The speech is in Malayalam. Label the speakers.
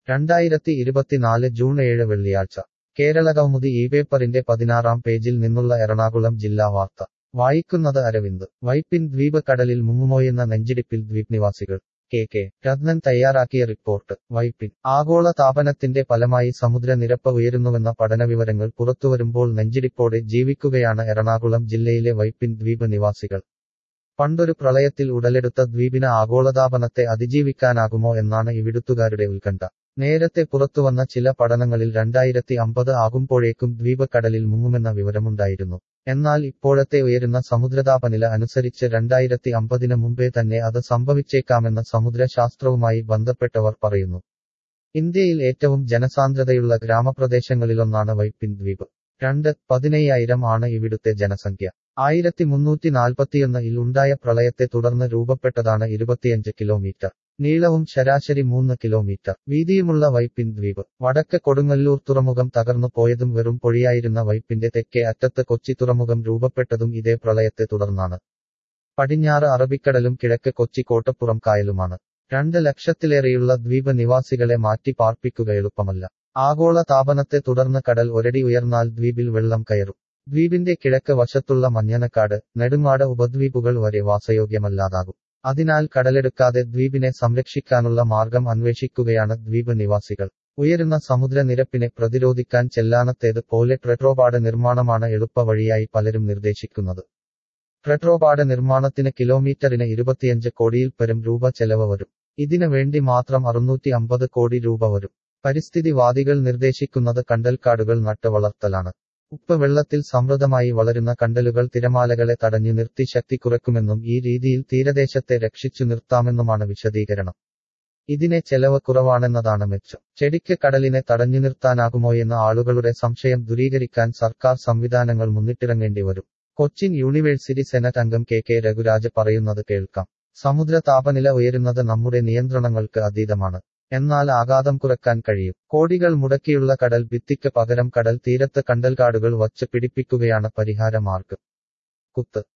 Speaker 1: രണ്ടായിരത്തി ഇരുപത്തിനാല് ജൂൺ ഏഴ് വെള്ളിയാഴ്ച കേരളകൗമുദി ഈ പേപ്പറിന്റെ പതിനാറാം പേജിൽ നിന്നുള്ള എറണാകുളം ജില്ലാ വാർത്ത വായിക്കുന്നത് അരവിന്ദ് വൈപ്പിൻ ദ്വീപ് കടലിൽ മുങ്ങുമോയെന്ന നെഞ്ചിടിപ്പിൽ ദ്വീപ് നിവാസികൾ കെ കെ രത്നൻ തയ്യാറാക്കിയ റിപ്പോർട്ട് വൈപ്പിൻ ആഗോള താപനത്തിന്റെ ഫലമായി സമുദ്രനിരപ്പ് ഉയരുന്നുവെന്ന പഠനവിവരങ്ങൾ പുറത്തുവരുമ്പോൾ നെഞ്ചിടിപ്പോടെ ജീവിക്കുകയാണ് എറണാകുളം ജില്ലയിലെ വൈപ്പിൻ ദ്വീപ് നിവാസികൾ പണ്ടൊരു പ്രളയത്തിൽ ഉടലെടുത്ത ദ്വീപിന് ആഗോളതാപനത്തെ അതിജീവിക്കാനാകുമോ എന്നാണ് ഇവിടുത്തുകാരുടെ ഉത്കണ്ഠ നേരത്തെ പുറത്തുവന്ന ചില പഠനങ്ങളിൽ രണ്ടായിരത്തി അമ്പത് ആകുമ്പോഴേക്കും ദ്വീപ് കടലിൽ മുങ്ങുമെന്ന വിവരമുണ്ടായിരുന്നു എന്നാൽ ഇപ്പോഴത്തെ ഉയരുന്ന സമുദ്രതാപനില അനുസരിച്ച് രണ്ടായിരത്തി അമ്പതിന് മുമ്പേ തന്നെ അത് സംഭവിച്ചേക്കാമെന്ന് സമുദ്രശാസ്ത്രവുമായി ബന്ധപ്പെട്ടവർ പറയുന്നു ഇന്ത്യയിൽ ഏറ്റവും ജനസാന്ദ്രതയുള്ള ഗ്രാമപ്രദേശങ്ങളിലൊന്നാണ് വൈപ്പിൻ ദ്വീപ് രണ്ട് പതിനയ്യായിരം ആണ് ഇവിടുത്തെ ജനസംഖ്യ ആയിരത്തി മുന്നൂറ്റി നാൽപ്പത്തിയൊന്നിൽ ഉണ്ടായ പ്രളയത്തെ തുടർന്ന് രൂപപ്പെട്ടതാണ് ഇരുപത്തിയഞ്ച് കിലോമീറ്റർ നീളവും ശരാശരി മൂന്ന് കിലോമീറ്റർ വീതിയുമുള്ള വൈപ്പിൻ ദ്വീപ് വടക്ക് കൊടുങ്ങല്ലൂർ തുറമുഖം തകർന്നു പോയതും വെറും പൊഴിയായിരുന്ന വൈപ്പിന്റെ തെക്കേ അറ്റത്ത് കൊച്ചി തുറമുഖം രൂപപ്പെട്ടതും ഇതേ പ്രളയത്തെ തുടർന്നാണ് പടിഞ്ഞാറ് അറബിക്കടലും കിഴക്ക് കൊച്ചി കോട്ടപ്പുറം കായലുമാണ് രണ്ട് ലക്ഷത്തിലേറെയുള്ള ദ്വീപ് നിവാസികളെ മാറ്റി പാർപ്പിക്കുക എളുപ്പമല്ല ആഗോള താപനത്തെ തുടർന്ന് കടൽ ഒരടി ഉയർന്നാൽ ദ്വീപിൽ വെള്ളം കയറും ദ്വീപിന്റെ കിഴക്ക് വശത്തുള്ള മഞ്ഞനക്കാട് നെടുങ്ങാട് ഉപദ്വീപുകൾ വരെ വാസയോഗ്യമല്ലാതാകും അതിനാൽ കടലെടുക്കാതെ ദ്വീപിനെ സംരക്ഷിക്കാനുള്ള മാർഗം അന്വേഷിക്കുകയാണ് ദ്വീപ് നിവാസികൾ ഉയരുന്ന സമുദ്രനിരപ്പിനെ പ്രതിരോധിക്കാൻ ചെല്ലാനത്തേത് പോലെ ട്രെട്രോപാഡ് നിർമ്മാണമാണ് എളുപ്പ വഴിയായി പലരും നിർദ്ദേശിക്കുന്നത് ട്രെട്രോപാഡ് നിർമ്മാണത്തിന് കിലോമീറ്ററിന് ഇരുപത്തിയഞ്ച് കോടിയിൽ പരം രൂപ ചെലവ് വരും ഇതിനു വേണ്ടി മാത്രം അറുന്നൂറ്റി അമ്പത് കോടി രൂപ വരും പരിസ്ഥിതിവാദികൾ നിർദ്ദേശിക്കുന്നത് കണ്ടൽക്കാടുകൾ നട്ട് വളർത്തലാണ് ഉപ്പ് വെള്ളത്തിൽ സമൃദ്ധമായി വളരുന്ന കണ്ടലുകൾ തിരമാലകളെ തടഞ്ഞു നിർത്തി ശക്തി കുറയ്ക്കുമെന്നും ഈ രീതിയിൽ തീരദേശത്തെ രക്ഷിച്ചു നിർത്താമെന്നുമാണ് വിശദീകരണം ഇതിനെ ചെലവ് കുറവാണെന്നതാണ് മെച്ചം ചെടിക്ക് കടലിനെ തടഞ്ഞു നിർത്താനാകുമോയെന്ന ആളുകളുടെ സംശയം ദൂരീകരിക്കാൻ സർക്കാർ സംവിധാനങ്ങൾ മുന്നിട്ടിറങ്ങേണ്ടി വരും കൊച്ചിൻ യൂണിവേഴ്സിറ്റി സെനറ്റ് അംഗം കെ കെ രഘുരാജ് പറയുന്നത് കേൾക്കാം സമുദ്ര താപനില ഉയരുന്നത് നമ്മുടെ നിയന്ത്രണങ്ങൾക്ക് അതീതമാണ് എന്നാൽ ആഘാതം കുറയ്ക്കാൻ കഴിയും കോടികൾ മുടക്കിയുള്ള കടൽ ഭിത്തിക്ക് പകരം കടൽ തീരത്ത് കണ്ടൽക്കാടുകൾ വച്ച് പിടിപ്പിക്കുകയാണ് പരിഹാര മാർഗം കുത്ത്